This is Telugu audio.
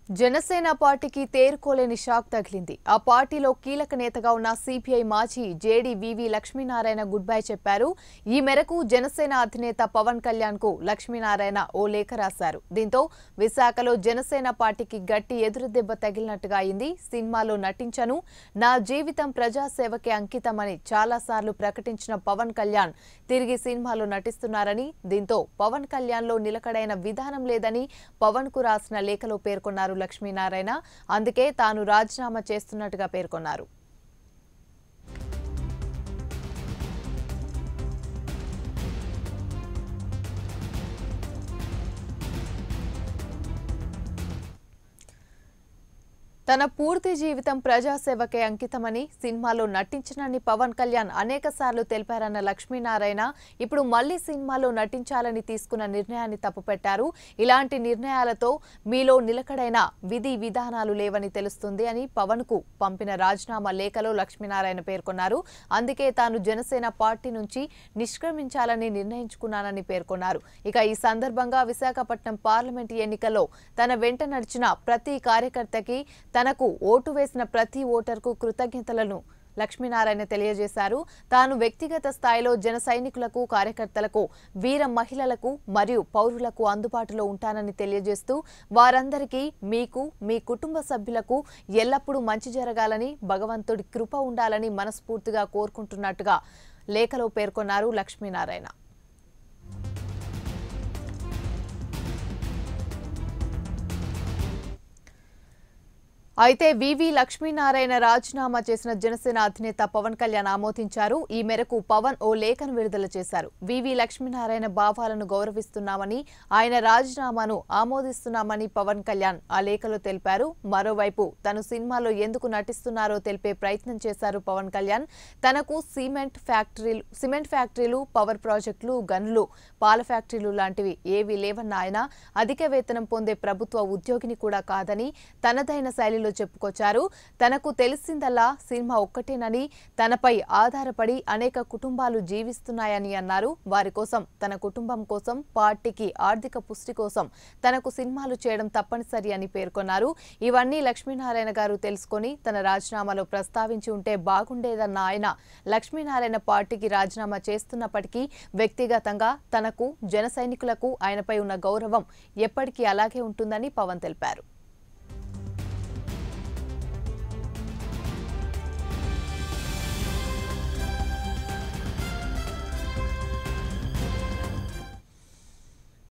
జనసేన పార్టీకి తేరుకోలేని షాక్ తగిలింది ఆ పార్టీలో కీలక నేతగా ఉన్న సిపిఐ మాజీ JD VV Lakshminarayana good bye చెప్పారు ఈ మేరకు జనసేన అధినేత పవన్ కళ్యాణ్ కు లక్ష్మీనారాయణ ఓ లేఖ రాశారు దీంతో విశాఖలో జనసేన పార్టీకి గట్టి ఎదురుదెబ్బ తగిలినట్టుగా అయింది సినిమాలో నటించను నా జీవితం ప్రజాసేవకే అంకితమని చాలాసార్లు ప్రకటించిన పవన్ కళ్యాణ్ తిరిగి సినిమాలో నటిస్తున్నారని దీంతో పవన్ కళ్యాణ్ లో నిలకడైన విధానం లేదని పవన్ కు రాసిన లేఖలో పేర్కొన్నారు లక్ష్మీనారాయణ అందుకే తాను రాజీనామా చేస్తున్నట్టుగా పేర్కొన్నారు తన పూర్తి జీవితం ప్రజాసేవకే అంకితమని సినిమాలో నటించనని పవన్ కళ్యాణ్ అనేక సార్లు తెలిపారన్న లక్ష్మీనారాయణ ఇప్పుడు మళ్లీ సినిమాలో నటించాలని తీసుకున్న నిర్ణయాన్ని తప్పుపెట్టారు ఇలాంటి నిర్ణయాలతో మీలో నిలకడైన విధి విధానాలు లేవని తెలుస్తుంది అని పవన్ కు పంపిన రాజీనామా లేఖలో లక్ష్మీనారాయణ పేర్కొన్నారు అందుకే తాను జనసేన పార్టీ నుంచి నిష్క్రమించాలని నిర్ణయించుకున్నానని పేర్కొన్నారు ఇక ఈ సందర్భంగా విశాఖపట్నం పార్లమెంటు ఎన్నికల్లో తన వెంట నడిచిన ప్రతి కార్యకర్తకి తనకు ఓటు వేసిన ప్రతి ఓటర్కు కృతజ్ఞతలను లక్ష్మీనారాయణ తెలియజేశారు తాను వ్యక్తిగత స్థాయిలో జన సైనికులకు కార్యకర్తలకు వీర మహిళలకు మరియు పౌరులకు అందుబాటులో ఉంటానని తెలియజేస్తూ వారందరికీ మీకు మీ కుటుంబ సభ్యులకు ఎల్లప్పుడూ మంచి జరగాలని భగవంతుడి కృప ఉండాలని మనస్ఫూర్తిగా కోరుకుంటున్నట్టుగా లేఖలో పేర్కొన్నారు లక్ష్మీనారాయణ అయితే వివి లక్ష్మీనారాయణ రాజీనామా చేసిన జనసేన అధినేత పవన్ కళ్యాణ్ ఆమోదించారు ఈ మేరకు పవన్ ఓ లేఖను విడుదల చేశారు వివి లక్ష్మీనారాయణ భావాలను గౌరవిస్తున్నామని ఆయన రాజీనామాను ఆమోదిస్తున్నామని పవన్ కళ్యాణ్ ఆ లేఖలో తెలిపారు మరోవైపు తను సినిమాలో ఎందుకు నటిస్తున్నారో తెలిపే ప్రయత్నం చేశారు పవన్ కళ్యాణ్ తనకు సిమెంట్ ఫ్యాక్టరీలు సిమెంట్ ఫ్యాక్టరీలు పవర్ ప్రాజెక్టులు గనులు పాల ఫ్యాక్టరీలు లాంటివి ఏవీ లేవన్న ఆయన అధిక వేతనం పొందే ప్రభుత్వ ఉద్యోగిని కూడా కాదని తనదైన శైలిలో చెప్పుకొచ్చారు తనకు తెలిసిందల్లా సినిమా ఒక్కటేనని తనపై ఆధారపడి అనేక కుటుంబాలు జీవిస్తున్నాయని అన్నారు వారి కోసం తన కుటుంబం కోసం పార్టీకి ఆర్థిక పుష్టి కోసం తనకు సినిమాలు చేయడం తప్పనిసరి అని పేర్కొన్నారు ఇవన్నీ లక్ష్మీనారాయణ గారు తెలుసుకొని తన రాజీనామాలో ప్రస్తావించి ఉంటే బాగుండేదన్న ఆయన లక్ష్మీనారాయణ పార్టీకి రాజీనామా చేస్తున్నప్పటికీ వ్యక్తిగతంగా తనకు జన సైనికులకు ఆయనపై ఉన్న గౌరవం ఎప్పటికీ అలాగే ఉంటుందని పవన్ తెలిపారు